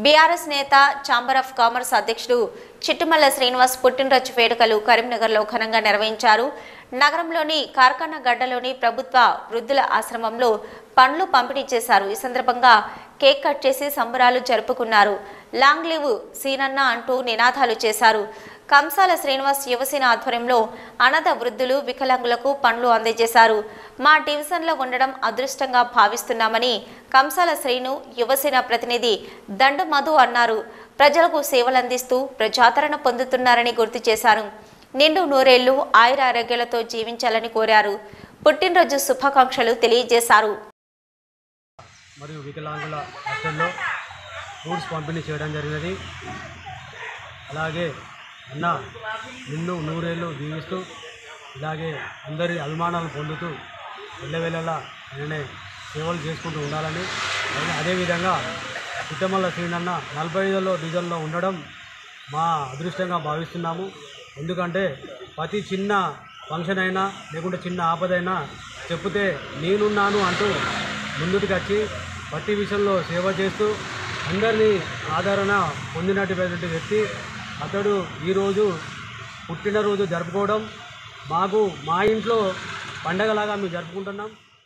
BRS నేత chamber of commerce అధ్యక్షుడు చిట్టుమల్ల శ్రీనివాస్ పుట్టినరోజు వేడుకలు కరీంనగర్లో ఘనంగా నిర్వహించారు నగరంలోని కార్ఖానా గడ్డలోని ప్రభుత్వ వృద్ధుల ఆశ్రమంలో పండ్లు పంపిణీ చేశారు ఈ సందర్భంగా కేక్ కట్ చేసి సంబరాలు జరుపుకున్నారు లాంగ్ లివ్ సీనన్న అంటూ నినాదాలు చేశారు కంసాల శ్రీనివాస్ యువసేన ఆధ్వర్యంలో అనాథ వృద్ధులు వికలాంగులకు పండ్లు అందజేశారు మా డివిజన్లో ఉండడం అదృష్టంగా భావిస్తున్నామని కంసాల శ్రీను యువసేన ప్రతినిధి దండు మధు అన్నారు ప్రజలకు సేవలందిస్తూ ప్రజాదరణ పొందుతున్నారని గుర్తు చేశారు నిండు నూరేళ్లు ఆయుర ఆరోగ్యాలతో జీవించాలని కోరారు పుట్టినరోజు శుభాకాంక్షలు తెలియజేశారు మరియు వికలాంగుల హాస్టల్లో ఫ్రూట్స్ పంపిణీ చేయడం జరిగినది అలాగే అన్న నిన్ను నూరేళ్ళు జీవిస్తూ ఇలాగే అందరి అభిమానాలు పొందుతూ వెళ్ళవేళలా నేనే సేవలు చేసుకుంటూ ఉండాలని అలాగే అదేవిధంగా కుట్టమల్ల శ్రీనన్న నలభై ఐదులో డివిజన్లో ఉండడం మా అదృష్టంగా భావిస్తున్నాము ఎందుకంటే ప్రతి చిన్న ఫంక్షన్ అయినా లేకుంటే చిన్న ఆపదైనా చెప్తే నేనున్నాను అంటూ ముందుకు వచ్చి ప్రతి విషయంలో సేవ చేస్తూ అందరినీ ఆదరణ పొందినటువంటి వ్యక్తి అతడు ఈరోజు పుట్టినరోజు జరుపుకోవడం మాకు మా ఇంట్లో పండగలాగా మేము జరుపుకుంటున్నాం